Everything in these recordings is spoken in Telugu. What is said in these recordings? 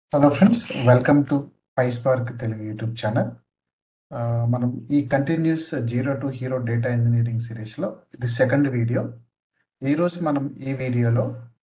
hello friends welcome to PySpark Telugu YouTube channel ఆ, మనం ఈ continuous zero to hero data engineering సిరీస్లో ఇది సెకండ్ వీడియో ఈరోజు మనం ఈ వీడియోలో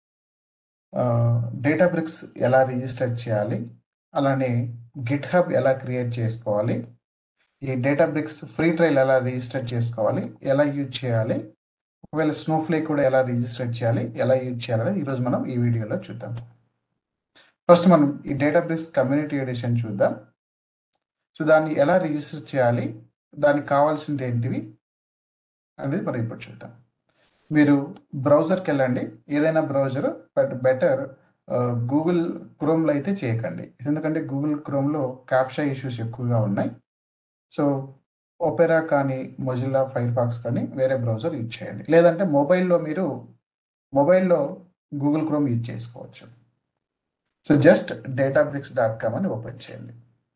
డేటా బ్రిక్స్ ఎలా రిజిస్టర్ చేయాలి అలానే గిట్ హబ్ ఎలా క్రియేట్ చేసుకోవాలి ఈ డేటా బ్రిక్స్ ఫ్రీ ట్రయల్ ఎలా రిజిస్టర్ చేసుకోవాలి ఎలా యూజ్ చేయాలి ఒకవేళ స్నోఫ్లేక్ కూడా ఎలా రిజిస్టర్ చేయాలి ఎలా యూజ్ చేయాలని ఈరోజు మనం ఈ వీడియోలో చూద్దాం ఫస్ట్ మనం ఈ డేటాబేస్ కమ్యూనిటీ ఎడిషన్ చూద్దాం సో దాన్ని ఎలా రిజిస్టర్ చేయాలి దానికి కావాల్సింది ఏంటివి అనేది మనం ఇప్పుడు చూద్దాం మీరు బ్రౌజర్కి వెళ్ళండి ఏదైనా బ్రౌజర్ బట్ బెటర్ గూగుల్ క్రోమ్లో అయితే చేయకండి ఎందుకంటే గూగుల్ క్రోమ్లో క్యాప్షా ఇష్యూస్ ఎక్కువగా ఉన్నాయి సో ఒపెరా కానీ మొజిల్లా ఫైర్ ఫాక్స్ కానీ వేరే బ్రౌజర్ యూజ్ చేయండి లేదంటే మొబైల్లో మీరు మొబైల్లో గూగుల్ క్రోమ్ యూజ్ చేసుకోవచ్చు so just Databricks dot com అని ఓపెన్ చేయండి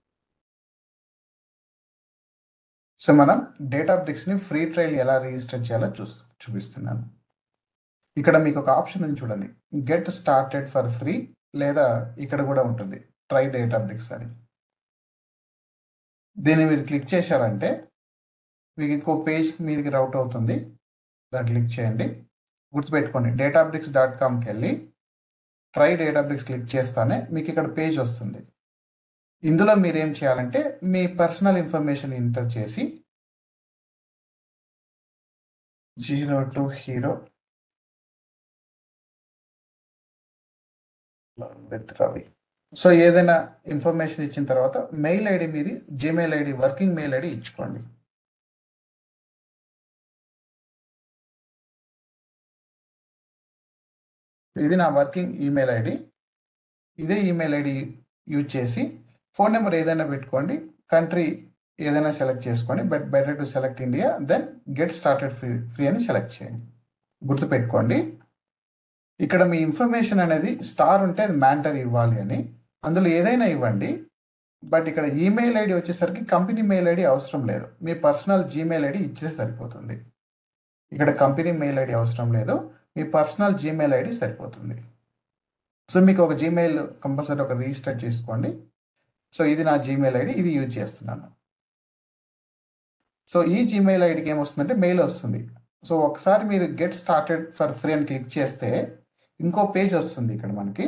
సో మనం డేటాబ్రిక్స్ని ఫ్రీ ట్రయల్ ఎలా రిజిస్టర్ చేయాలో చూ చూపిస్తున్నాను ఇక్కడ మీకు ఒక ఆప్షన్ ఉంది చూడండి గెట్ స్టార్టెడ్ ఫర్ ఫ్రీ లేదా ఇక్కడ కూడా ఉంటుంది ట్రై డేటాబ్రిక్స్ అని దీన్ని మీరు క్లిక్ చేశారంటే మీకు ఇంకో పేజ్ మీదకి రౌట్ అవుతుంది దాన్ని క్లిక్ చేయండి గుర్తుపెట్టుకోండి డేటాబ్రిక్స్ డాట్ కామ్కి వెళ్ళి ట్రై డేటాబ్రిక్స్ క్లిక్ చేస్తానే మీకు ఇక్కడ పేజ్ వస్తుంది ఇందులో మీరు ఏం చేయాలంటే మీ పర్సనల్ ఇన్ఫర్మేషన్ ఎంటర్ చేసి zero to hero with Ravi so ఏదైనా ఇన్ఫర్మేషన్ ఇచ్చిన తర్వాత మెయిల్ ఐడి మీది Gmail ID working mail ID ఇచ్చుకోండి ఇది నా వర్కింగ్ ఈమెయిల్ ఐడి ఇదే ఈమెయిల్ ఐడి యూజ్ చేసి ఫోన్ నెంబర్ ఏదైనా పెట్టుకోండి కంట్రీ ఏదైనా సెలెక్ట్ చేసుకోండి but better to select India then get started free free అని సెలెక్ట్ చేయండి గుర్తుపెట్టుకోండి ఇక్కడ మీ ఇన్ఫర్మేషన్ అనేది స్టార్ ఉంటే అది మ్యాంటర్ ఇవ్వాలి అని అందులో ఏదైనా ఇవ్వండి బట్ ఇక్కడ ఈమెయిల్ ఐడి వచ్చేసరికి కంపెనీ మెయిల్ ఐడి అవసరం లేదు మీ పర్సనల్ జీమెయిల్ ఐడి ఇచ్చే సరిపోతుంది ఇక్కడ కంపెనీ మెయిల్ ఐడి అవసరం లేదు మీ పర్సనల్ జీమెయిల్ ఐడి సరిపోతుంది సో మీకు ఒక జీమెయిల్ కంపల్సరీ ఒక రిజిస్టర్ చేసుకోండి సో ఇది నా జీమెయిల్ ఐడి ఇది యూజ్ చేస్తున్నాను సో ఈ జీమెయిల్ ఐడికి ఏమొస్తుందంటే మెయిల్ వస్తుంది సో ఒకసారి మీరు గెట్ స్టార్టెడ్ ఫర్ ఫ్రీ అని క్లిక్ చేస్తే ఇంకో పేజ్ వస్తుంది ఇక్కడ మనకి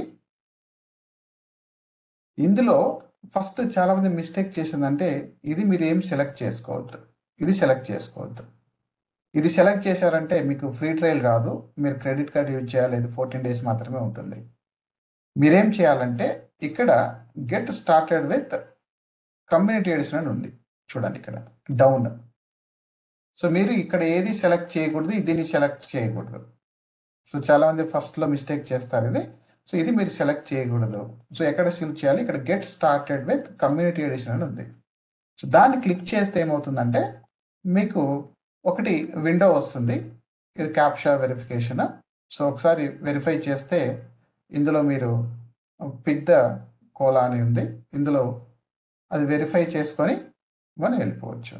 ఇందులో ఫస్ట్ చాలా మంది మిస్టేక్ చేసిందంటే ఇది మీరు ఏం సెలెక్ట్ చేసుకోవద్దు ఇది సెలెక్ట్ చేసుకోవద్దు ఇది సెలెక్ట్ చేశారంటే మీకు ఫ్రీ ట్రయల్ రాదు మీరు క్రెడిట్ కార్డ్ యూజ్ చేయాలి ఇది ఫోర్టీన్ డేస్ మాత్రమే ఉంటుంది మీరేం చేయాలంటే ఇక్కడ get started with community edition అని ఉంది చూడండి ఇక్కడ డౌన్ సో మీరు ఇక్కడ ఏది సెలెక్ట్ చేయకూడదు దీన్ని సెలెక్ట్ చేయకూడదు సో చాలా మంది ఫస్ట్లో మిస్టేక్ చేస్తారు ఇది సో ఇది మీరు సెలెక్ట్ చేయకూడదు సో ఎక్కడ సెలెక్ట్ చేయాలి ఇక్కడ get started with community edition అని ఉంది సో దాన్ని క్లిక్ చేస్తే ఏమవుతుందంటే మీకు ఒకటి విండో వస్తుంది ఇది క్యాప్షా వెరిఫికేషన్ సో ఒకసారి వెరిఫై చేస్తే ఇందులో మీరు పిక్ ద కోలా అని ఉంది ఇందులో అది వెరిఫై చేసుకొని మనం వెళ్ళిపోవచ్చు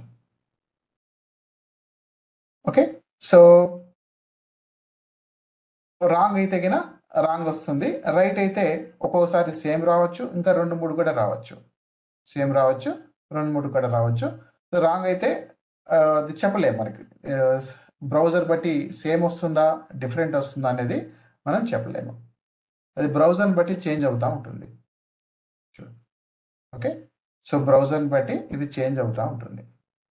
ఓకే సో రాంగ్ అయితే గిన రాంగ్ వస్తుంది రైట్ అయితే ఒక్కోసారి సేమ్ రావచ్చు ఇంకా రెండు మూడు కూడా రావచ్చు సేమ్ రావచ్చు రెండు మూడు కూడా రావచ్చు రాంగ్ అయితే ఆ, అది చెప్పలేము మనకి బ్రౌజర్ బట్టి సేమ్ వస్తుందా డిఫరెంట్ వస్తుందా అనేది మనం చెప్పలేము అది బ్రౌజర్ని బట్టి చేంజ్ అవుతూ ఉంటుంది ఓకే సో బ్రౌజర్ని బట్టి ఇది చేంజ్ అవుతూ ఉంటుంది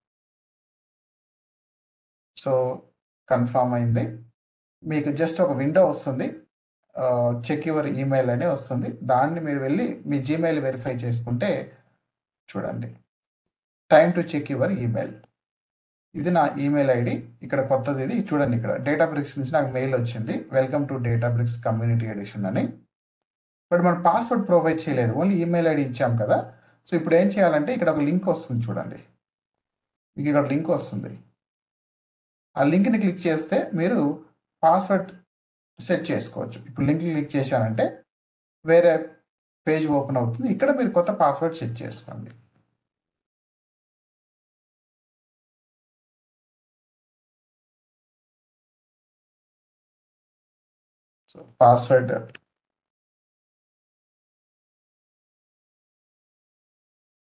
సో కన్ఫామ్ అయింది మీకు జస్ట్ ఒక విండో వస్తుంది చెక్ యువర్ ఈమెయిల్ అని వస్తుంది దాన్ని మీరు వెళ్ళి మీ జీమెయిల్ వెరిఫై చేసుకుంటే చూడండి time to check your email ఇది నా ఈమెయిల్ ఐడి ఇక్కడ కొత్తది ఇది చూడండి ఇక్కడ డేటా బ్రిక్స్ నుంచి నాకు మెయిల్ వచ్చింది welcome to Databricks community edition అని బట్ మనం పాస్వర్డ్ ప్రొవైడ్ చేయలేదు ఓన్లీ ఈమెయిల్ ఐడి ఇచ్చాం కదా సో ఇప్పుడు ఏం చేయాలంటే ఇక్కడ ఒక లింక్ వస్తుంది చూడండి మీకు ఇక్కడ లింక్ వస్తుంది ఆ లింక్ని క్లిక్ చేస్తే మీరు పాస్వర్డ్ సెట్ చేసుకోవచ్చు ఇప్పుడు లింక్ క్లిక్ చేశారంటే వేరే పేజ్ ఓపెన్ అవుతుంది ఇక్కడ మీరు కొత్త పాస్వర్డ్ సెట్ చేసుకోండి సో పాస్వర్డ్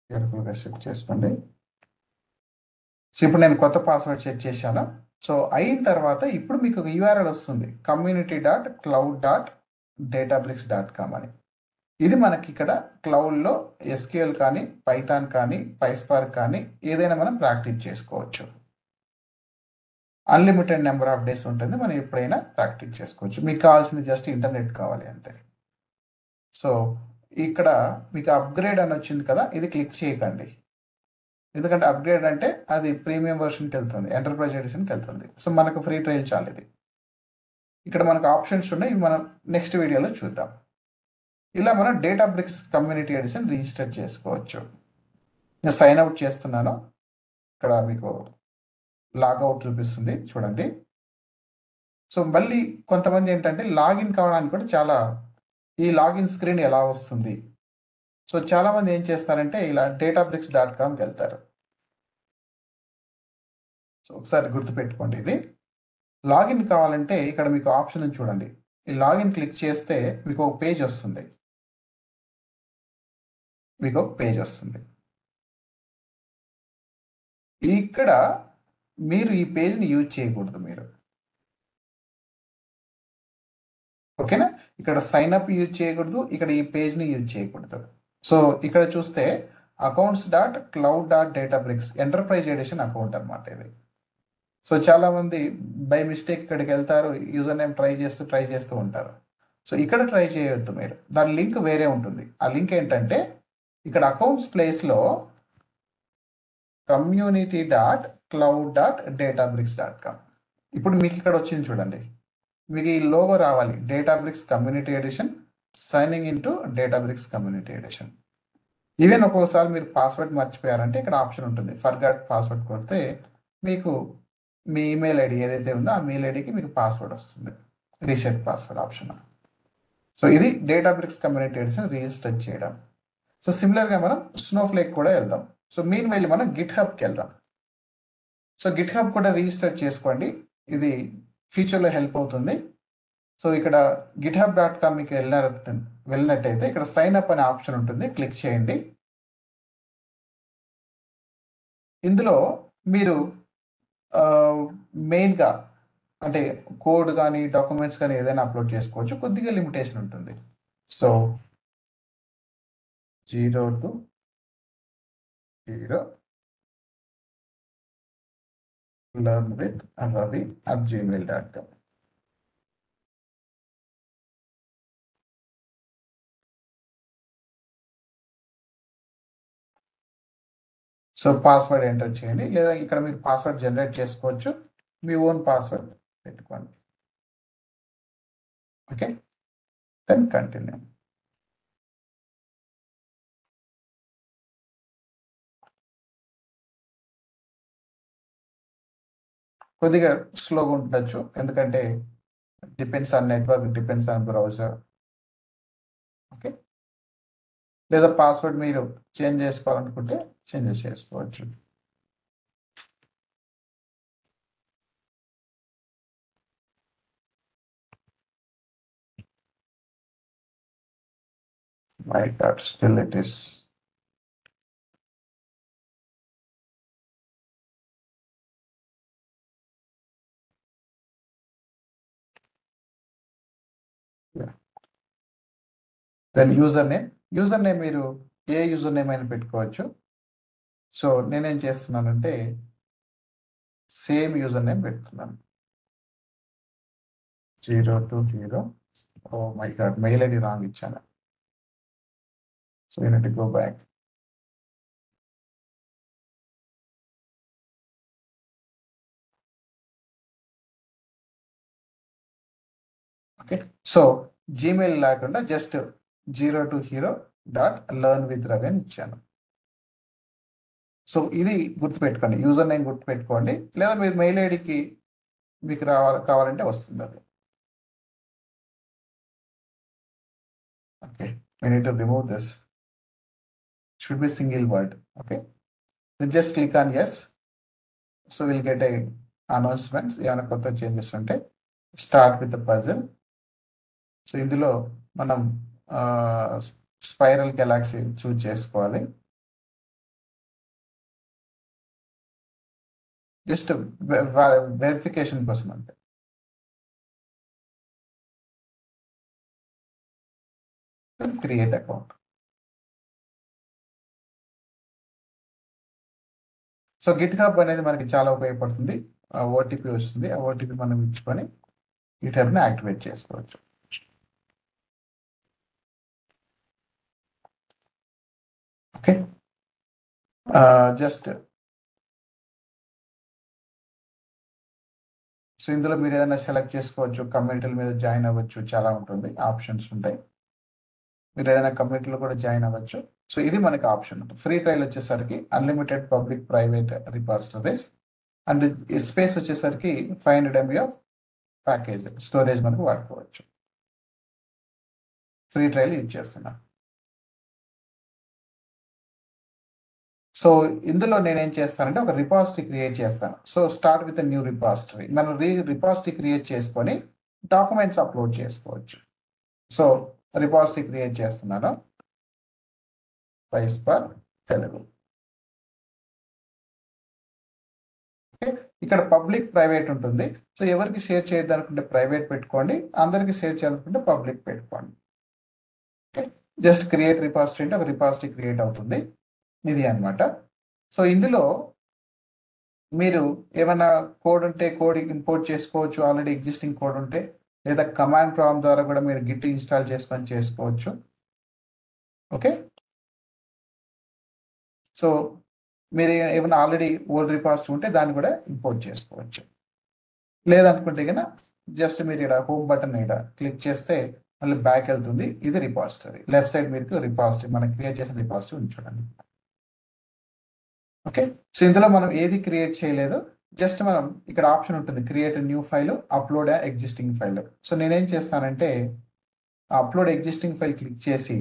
కేర్ఫుల్గా సెట్ చేసుకోండి సో ఇప్పుడు నేను కొత్త పాస్వర్డ్ సెట్ చేశాను సో అయిన తర్వాత ఇప్పుడు మీకు ఒక యూఆర్ఎల్ వస్తుంది community dot cloud dot Databricks dot com అని ఇది మనకి ఇక్కడ క్లౌడ్లో ఎస్క్యూఎల్ కానీ పైథాన్ కానీ పైస్పార్క్ కానీ ఏదైనా మనం ప్రాక్టీస్ చేసుకోవచ్చు అన్లిమిటెడ్ నెంబర్ ఆఫ్ డేస్ ఉంటుంది మనం ఎప్పుడైనా ప్రాక్టీస్ చేసుకోవచ్చు మీకు కావాల్సింది జస్ట్ ఇంటర్నెట్ కావాలి అంతే సో ఇక్కడ మీకు అప్గ్రేడ్ అని వచ్చింది కదా ఇది క్లిక్ చేయకండి ఎందుకంటే అప్గ్రేడ్ అంటే అది ప్రీమియం వర్షన్కి వెళ్తుంది ఎంటర్ప్రైజ్ ఎడిషన్కి వెళ్తుంది సో మనకు ఫ్రీ ట్రయల్ చాలు ఇది ఇక్కడ మనకు ఆప్షన్స్ ఉన్నాయి ఇవి మనం నెక్స్ట్ వీడియోలో చూద్దాం ఇలా మనం Databricks community edition register చేసుకోవచ్చు నేను సైన్ అవుట్ చేస్తున్నాను ఇక్కడ మీకు లాగౌట్ చూపిస్తుంది చూడండి సో మళ్ళీ కొంతమంది ఏంటంటే లాగిన్ కావడానికి కూడా చాలా ఈ లాగిన్ స్క్రీన్ ఎలా వస్తుంది సో చాలా మంది ఏం చేస్తారంటే ఇలా డేటాబ్రిక్స్ డాట్ కామ్కి వెళ్తారు సో ఒకసారి గుర్తుపెట్టుకోండి ఇది లాగిన్ కావాలంటే ఇక్కడ మీకు ఆప్షన్ ఉంది చూడండి ఈ లాగిన్ క్లిక్ చేస్తే మీకు ఒక పేజ్ వస్తుంది మీకు ఒక పేజ్ వస్తుంది ఇక్కడ మీరు ఈ పేజ్ని యూజ్ చేయకూడదు మీరు ఓకేనా ఇక్కడ సైన్ అప్ యూజ్ చేయకూడదు ఇక్కడ ఈ పేజ్ని యూజ్ చేయకూడదు సో ఇక్కడ చూస్తే accounts dot cloud dot Databricks enterprise edition account అనమాట ఇది సో చాలా మంది బై మిస్టేక్ ఇక్కడికి వెళ్తారు యూజర్ నేమ్ ట్రై చేస్తూ ట్రై చేస్తూ ఉంటారు సో ఇక్కడ ట్రై చేయొద్దు మీరు దాని లింక్ వేరే ఉంటుంది ఆ లింక్ ఏంటంటే ఇక్కడ అకౌంట్స్ ప్లేస్లో community dot cloud dot Databricks dot com ఇప్పుడు మీకు ఇక్కడ వచ్చింది చూడండి మీకు ఈ లోగో రావాలి Databricks community edition signing in to Databricks community edition even ఒక్కోసారి మీరు పాస్వర్డ్ మర్చిపోయారంటే ఇక్కడ ఆప్షన్ ఉంటుంది ఫర్గట్ పాస్వర్డ్ కొడితే మీకు మీ ఈమెయిల్ ఐడి ఏదైతే ఉందో ఆ మెయిల్ ఐడికి మీకు పాస్వర్డ్ వస్తుంది రీసెట్ పాస్వర్డ్ ఆప్షన్ సో ఇది Databricks community edition register చేయడం సో సిమిలర్గా మనం స్నోఫ్లేక్ కూడా వెళ్దాం సో మీన్ వెళ్ళి మనం గిట్ హబ్కి వెళ్దాం సో గిట్ హబ్ కూడా రిజిస్టర్ చేసుకోండి ఇది ఫ్యూచర్లో హెల్ప్ అవుతుంది సో ఇక్కడ గిట్ హబ్ డాట్ కామ్ మీకు వెళ్ళినట్టు వెళ్ళినట్టయితే ఇక్కడ సైన్ అప్ అనే ఆప్షన్ ఉంటుంది క్లిక్ చేయండి ఇందులో మీరు మెయిన్గా అంటే కోడ్ కానీ డాక్యుమెంట్స్ కానీ ఏదైనా అప్లోడ్ చేసుకోవచ్చు కొద్దిగా లిమిటేషన్ ఉంటుంది so zero to zero learn with ravi at gmail.com so password enter చేయండి లేదా ఇక్కడ మీరు పాస్వర్డ్ జనరేట్ చేసుకోవచ్చు మీ ఓన్ పాస్వర్డ్ పెట్టుకోండి ఓకే దెన్ కంటిన్యూ కొద్దిగా స్లోగా ఉండొచ్చు ఎందుకంటే depends on network depends on browser okay లేదా పాస్వర్డ్ మీరు చేంజ్ చేసుకోవాలనుకుంటే చేంజెస్ చేసుకోవచ్చు my god still it is then username username మీరు ఏ యూజర్ నేమ్ అయినా పెట్టుకోవచ్చు సో నేనేం చేస్తున్నానంటే సేమ్ యూజర్ నేమ్ పెడుతున్నాను zero to zero oh my God mail ID wrong ఇచ్చాను so you need go back okay so Gmail లేకుండా just zero to hero dot learn with Ravi అని ఇచ్చాను సో ఇది గుర్తుపెట్టుకోండి యూజర్ నేమ్ గుర్తుపెట్టుకోండి లేదా మీరు మెయిల్ ఐడికి మీకు రావాలి కావాలంటే వస్తుంది అది okay we need to remove this should be single word okay then just click on yes so we'll get a announcements ఏమైనా కొత్త చేంజెస్ ఉంటే start with the puzzle so ఇందులో మనం స్పైరల్ గెలాక్సీ చూజ్ చేసుకోవాలి జస్ట్ వెరిఫికేషన్ కోసం అంతే create account so GitHub అనేది మనకి చాలా ఉపయోగపడుతుంది ఆ ఓటీపీ వస్తుంది ఆ ఓటీపీ మనం ఇచ్చుకొని గిట్ హబ్ని యాక్టివేట్ చేసుకోవచ్చు ఓకే జస్ట్ సో ఇందులో మీరు ఏదైనా సెలెక్ట్ చేసుకోవచ్చు కమ్యూనిటీల మీద జాయిన్ అవ్వచ్చు చాలా ఉంటుంది ఆప్షన్స్ ఉంటాయి మీరు ఏదైనా కమ్యూనిటీలో కూడా జాయిన్ అవ్వచ్చు సో ఇది మనకి ఆప్షన్ ఫ్రీ ట్రయల్ వచ్చేసరికి unlimited public private repositories and space వచ్చేసరికి five hundred MB of package storage మనకు వాడుకోవచ్చు ఫ్రీ ట్రయల్ యూజ్ చేస్తున్నాను సో ఇందులో నేనేం చేస్తానంటే ఒక రిపాజిటరీ క్రియేట్ చేస్తాను so start with new repository మనం రీ రిపాజిటరీ క్రియేట్ చేసుకొని డాక్యుమెంట్స్ అప్లోడ్ చేసుకోవచ్చు సో రిపాజిటరీ క్రియేట్ చేస్తున్నాను ప్రైస్ పర్ తెలుగు ఇక్కడ పబ్లిక్ ప్రైవేట్ ఉంటుంది సో ఎవరికి షేర్ చేయొద్దనుకుంటే ప్రైవేట్ పెట్టుకోండి అందరికి షేర్ చేయాలనుకుంటే పబ్లిక్ పెట్టుకోండి ఓకే జస్ట్ క్రియేట్ రిపాజిటరీ అంటే ఒక రిపాజిటరీ క్రియేట్ అవుతుంది ఇది అనమాట సో ఇందులో మీరు ఏమైనా కోడ్ ఉంటే కోడ్ ఇంపోర్ట్ చేసుకోవచ్చు ఆల్రెడీ ఎగ్జిస్టింగ్ కోడ్ ఉంటే లేదా కమాండ్ ప్రామ్ ద్వారా కూడా మీరు గిట్ ఇన్స్టాల్ చేసుకొని చేసుకోవచ్చు ఓకే సో మీరు ఏమైనా ఆల్రెడీ ఓల్డ్ రిపాస్ట్ ఉంటే దాన్ని కూడా ఇంపోర్ట్ చేసుకోవచ్చు లేదనుకుంటే కనుక జస్ట్ మీరు ఇక్కడ హోమ్ బటన్ ఇక్కడ క్లిక్ చేస్తే మళ్ళీ బ్యాక్ వెళ్తుంది ఇది రిపాజిటరీ లెఫ్ట్ సైడ్ మీకు రిపాజిటరీ మనం క్రియేట్ చేసిన రిపాజిటరీ ఉంచండి ఓకే సో ఇందులో మనం ఏది క్రియేట్ చేయలేదు జస్ట్ మనం ఇక్కడ ఆప్షన్ ఉంటుంది create new file upload existing file so నేనేం చేస్తానంటే అప్లోడ్ ఎగ్జిస్టింగ్ ఫైల్ క్లిక్ చేసి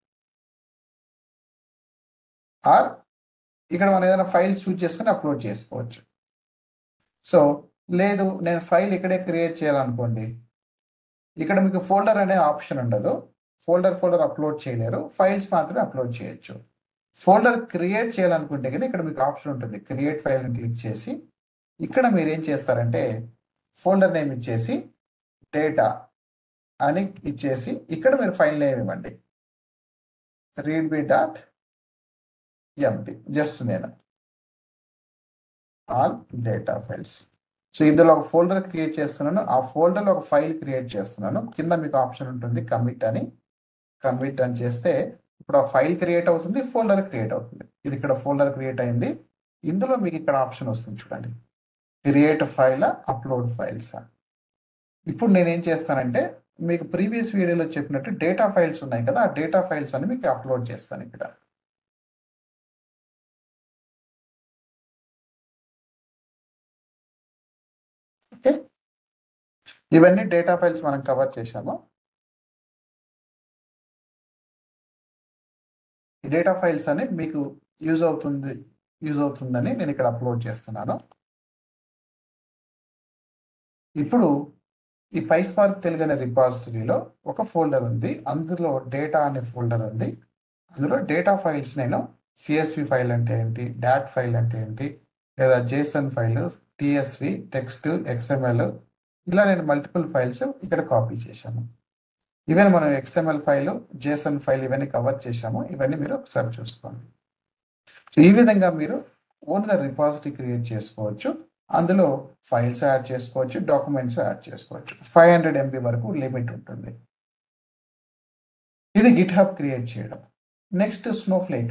ఆర్ ఇక్కడ మనం ఏదైనా ఫైల్ చూజ్ చేసుకొని అప్లోడ్ చేసుకోవచ్చు సో లేదు నేను ఫైల్ ఇక్కడే క్రియేట్ చేయాలనుకోండి ఇక్కడ మీకు ఫోల్డర్ అనే ఆప్షన్ ఉండదు ఫోల్డర్ ఫోల్డర్ అప్లోడ్ చేయలేరు ఫైల్స్ మాత్రమే అప్లోడ్ చేయొచ్చు ఫోల్డర్ క్రియేట్ చేయాలనుకుంటే కానీ ఇక్కడ మీకు ఆప్షన్ ఉంటుంది క్రియేట్ ఫైల్ని క్లిక్ చేసి ఇక్కడ మీరు ఏం చేస్తారంటే ఫోల్డర్ నేమ్ ఇచ్చేసి డేటా అని ఇచ్చేసి ఇక్కడ మీరు ఫైల్ నేమ్ ఇవ్వండి read B dot MT just నేను ఆల్ డేటా ఫైల్స్ సో ఇందులో ఒక ఫోల్డర్ క్రియేట్ చేస్తున్నాను ఆ ఫోల్డర్లో ఒక ఫైల్ క్రియేట్ చేస్తున్నాను కింద మీకు ఆప్షన్ ఉంటుంది కమిట్ అని కమిట్ అని చేస్తే ఇప్పుడు ఆ ఫైల్ క్రియేట్ అవుతుంది ఫోల్డర్ క్రియేట్ అవుతుంది ఇది ఇక్కడ ఫోల్డర్ క్రియేట్ అయింది ఇందులో మీకు ఇక్కడ ఆప్షన్ వస్తుంది చూడండి క్రియేట్ ఫైల్ అప్లోడ్ ఫైల్స్ ఇప్పుడు నేనేం చేస్తానంటే మీకు ప్రీవియస్ వీడియోలో చెప్పినట్టు డేటా ఫైల్స్ ఉన్నాయి కదా ఆ డేటా ఫైల్స్ అని మీకు అప్లోడ్ చేస్తాను ఇక్కడ ఓకే ఇవన్నీ డేటా ఫైల్స్ మనం కవర్ చేశాము ఈ డేటా ఫైల్స్ అని మీకు యూజ్ అవుతుంది యూజ్ అవుతుందని నేను ఇక్కడ అప్లోడ్ చేస్తున్నాను ఇప్పుడు ఈ పైస్పార్క్ తెలుగు అనే రిపాజిటరీలో ఒక ఫోల్డర్ ఉంది అందులో డేటా అనే ఫోల్డర్ ఉంది అందులో డేటా ఫైల్స్ నేను సిఎస్వి ఫైల్ అంటే ఏంటి డాట్ ఫైల్ అంటే ఏంటి లేదా JSON file TSV text XML ఇలా నేను మల్టిపుల్ ఫైల్స్ ఇక్కడ కాపీ చేశాను ఈవెన్ మనం ఎక్స్ఎంఎల్ ఫైల్ జేసన్ ఫైల్ ఇవన్నీ కవర్ చేశాము ఇవన్నీ మీరు ఒకసారి చూసుకోండి సో ఈ విధంగా మీరు ఓన్గా రిపాజిటరీ క్రియేట్ చేసుకోవచ్చు అందులో ఫైల్స్ యాడ్ చేసుకోవచ్చు డాక్యుమెంట్స్ యాడ్ చేసుకోవచ్చు ఫైవ్ హండ్రెడ్ ఎంబీ వరకు లిమిట్ ఉంటుంది ఇది గిట్ హబ్ క్రియేట్ చేయడం నెక్స్ట్ స్నోఫ్లేక్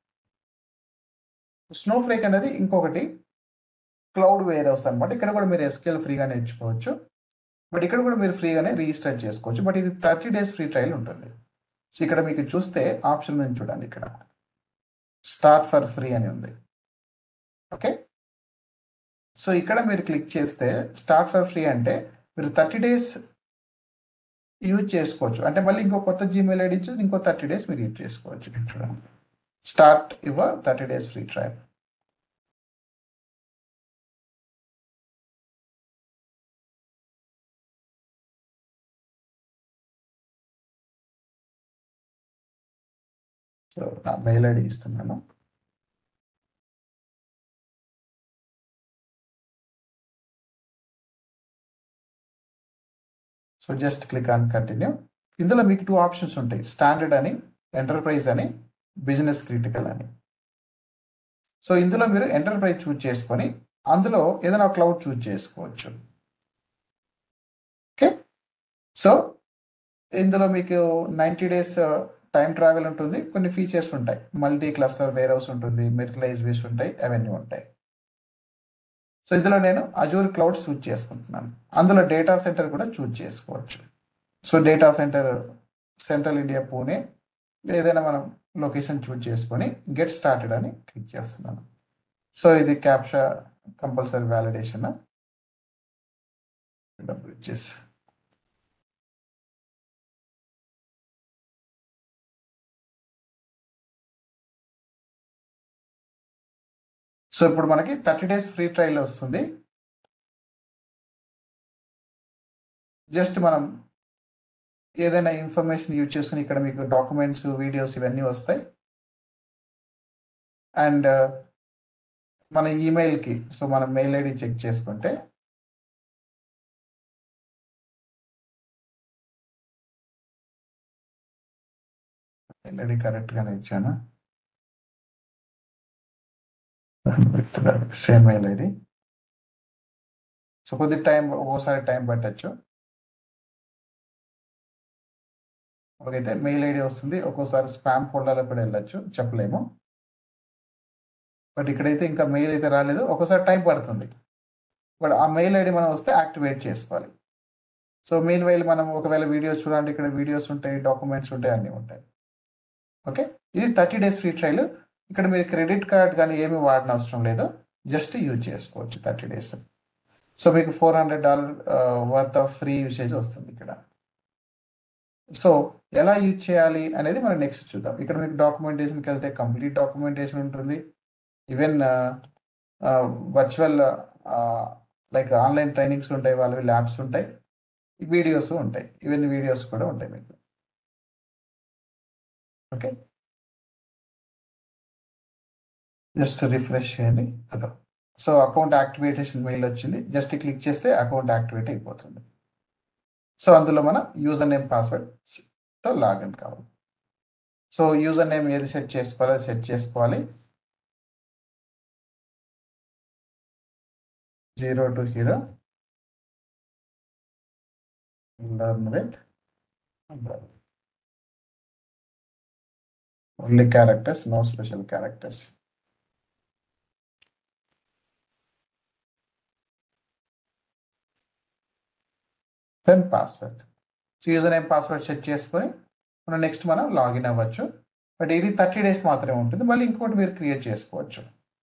స్నోఫ్లేక్ అనేది ఇంకొకటి క్లౌడ్ వేర్ హౌస్ అనమాట ఇక్కడ కూడా మీరు ఎస్కేల్ ఫ్రీగా నేర్చుకోవచ్చు బట్ ఇక్కడ కూడా మీరు ఫ్రీగానే రిజిస్టర్ చేసుకోవచ్చు బట్ ఇది థర్టీ డేస్ ఫ్రీ ట్రయల్ ఉంటుంది సో ఇక్కడ మీకు చూస్తే ఆప్షన్ ఉంది చూడండి ఇక్కడ స్టార్ట్ ఫర్ ఫ్రీ అని ఉంది ఓకే సో ఇక్కడ మీరు క్లిక్ చేస్తే స్టార్ట్ ఫర్ ఫ్రీ అంటే మీరు థర్టీ డేస్ యూజ్ చేసుకోవచ్చు అంటే మళ్ళీ ఇంకో కొత్త జీమెయిల్ ఐడి ఇచ్చి ఇంకో థర్టీ డేస్ మీరు యూజ్ చేసుకోవచ్చు చూడండి start your thirty days free trial so నా మెయిల్ ఐడి ఇస్తున్నాను so just click on continue ఇందులో మీకు టూ ఆప్షన్స్ ఉంటాయి స్టాండర్డ్ అని ఎంటర్ప్రైజ్ అని బిజినెస్ క్రిటికల్ అని సో ఇందులో మీరు ఎంటర్ప్రైజ్ చూజ్ చేసుకొని అందులో ఏదైనా క్లౌడ్ చూజ్ చేసుకోవచ్చు ఓకే సో ఇందులో మీకు నైంటీ డేస్ టైం ట్రావెల్ ఉంటుంది కొన్ని ఫీచర్స్ ఉంటాయి మల్టీ క్లస్టర్ వేర్ హౌస్ ఉంటుంది మెర్కలైజ్ బేస్ ఉంటాయి అవన్నీ ఉంటాయి సో ఇందులో నేను అజూర్ క్లౌడ్ చూజ్ చేసుకుంటున్నాను అందులో డేటా సెంటర్ కూడా చూజ్ చేసుకోవచ్చు so data center central India Pune ఏదైనా మనం లొకేషన్ చూజ్ చేసుకొని గెట్ స్టార్టెడ్ అని క్లిక్ చేస్తున్నాను సో ఇది క్యాప్షా కంపల్సరీ వ్యాలిడేషన్ డబ్బులు ఇచ్చేసి సో ఇప్పుడు మనకి థర్టీ డేస్ ఫ్రీ ట్రయల్ వస్తుంది జస్ట్ మనం ఏదైనా ఇన్ఫర్మేషన్ యూజ్ చేసుకుని ఇక్కడ మీకు డాక్యుమెంట్స్ వీడియోస్ ఇవన్నీ వస్తాయి అండ్ మన ఈమెయిల్కి సో మన మెయిల్ ఐడి చెక్ చేసుకుంటే మెయిల్ ఐడి కరెక్ట్గానే ఇచ్చాను సేమ్ మెయిల్ ఐడి సో కొద్ది టైం ఒక్కోసారి టైం పట్టచ్చు ఒకైతే మెయిల్ ఐడి వస్తుంది ఒక్కోసారి స్పామ్ ఫోల్డర్లో కూడా వెళ్ళచ్చు చెప్పలేము బట్ ఇక్కడైతే ఇంకా మెయిల్ అయితే రాలేదు ఒక్కోసారి టైం పడుతుంది బట్ ఆ మెయిల్ ఐడి మనం వస్తే యాక్టివేట్ చేసుకోవాలి సో మెయిన్ వైల్ మనం ఒకవేళ వీడియోస్ చూడండి ఇక్కడ వీడియోస్ ఉంటాయి డాక్యుమెంట్స్ ఉంటాయి అన్నీ ఉంటాయి ఓకే ఇది థర్టీ డేస్ ఫ్రీ ట్రయల్ ఇక్కడ మీరు క్రెడిట్ కార్డ్ కానీ ఏమి వాడిన అవసరం లేదు జస్ట్ యూజ్ చేసుకోవచ్చు థర్టీ డేస్ సో మీకు four hundred dollar worth of free usage వస్తుంది ఇక్కడ సో ఎలా యూజ్ చేయాలి అనేది మనం నెక్స్ట్ చూద్దాం ఇక్కడ మీకు డాక్యుమెంటేషన్కి వెళ్తే కంప్లీట్ డాక్యుమెంటేషన్ ఉంటుంది even virtual like online trainings ఉంటాయి వాళ్ళవి ల్యాబ్స్ ఉంటాయి వీడియోస్ ఉంటాయి ఈవెన్ వీడియోస్ కూడా ఉంటాయి మీకు ఓకే జస్ట్ రిఫ్రెష్ చేయండి అదో సో అకౌంట్ యాక్టివేటేషన్ మెయిల్ వచ్చింది జస్ట్ క్లిక్ చేస్తే అకౌంట్ యాక్టివేట్ అయిపోతుంది సో అందులో మన యూజర్ నేమ్ పాస్వర్డ్తో లాగిన్ కావాలి సో యూజర్ నేమ్ ఏది సెట్ చేసుకోవాలో సెట్ చేసుకోవాలి zero to hero learn with only characters no special characters then password so user name password set చేసుకొని మనం నెక్స్ట్ మనం లాగిన్ అవ్వచ్చు బట్ ఇది థర్టీ డేస్ మాత్రమే ఉంటుంది మళ్ళీ ఇంకోటి మీరు క్రియేట్ చేసుకోవచ్చు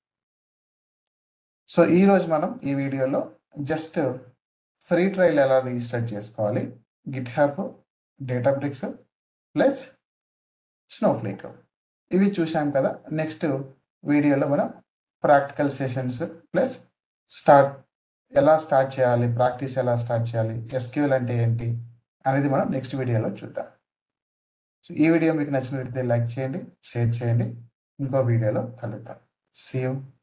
సో ఈరోజు మనం ఈ వీడియోలో జస్ట్ ఫ్రీ ట్రయల్ ఎలా రిజిస్టర్ చేసుకోవాలి GitHub Databricks plus Snowflake ఇవి చూసాం కదా నెక్స్ట్ వీడియోలో మనం ప్రాక్టికల్ సెషన్స్ ప్లస్ స్టార్ట్ ఎలా స్టార్ట్ చేయాలి ప్రాక్టీస్ ఎలా స్టార్ట్ చేయాలి ఎస్క్యూఎల్ అంటే ఏంటి అనేది మనం నెక్స్ట్ వీడియోలో చూద్దాం సో ఈ వీడియో మీకు నచ్చినట్లయితే లైక్ చేయండి షేర్ చేయండి ఇంకో వీడియోలో కలుద్దాం సీ యూ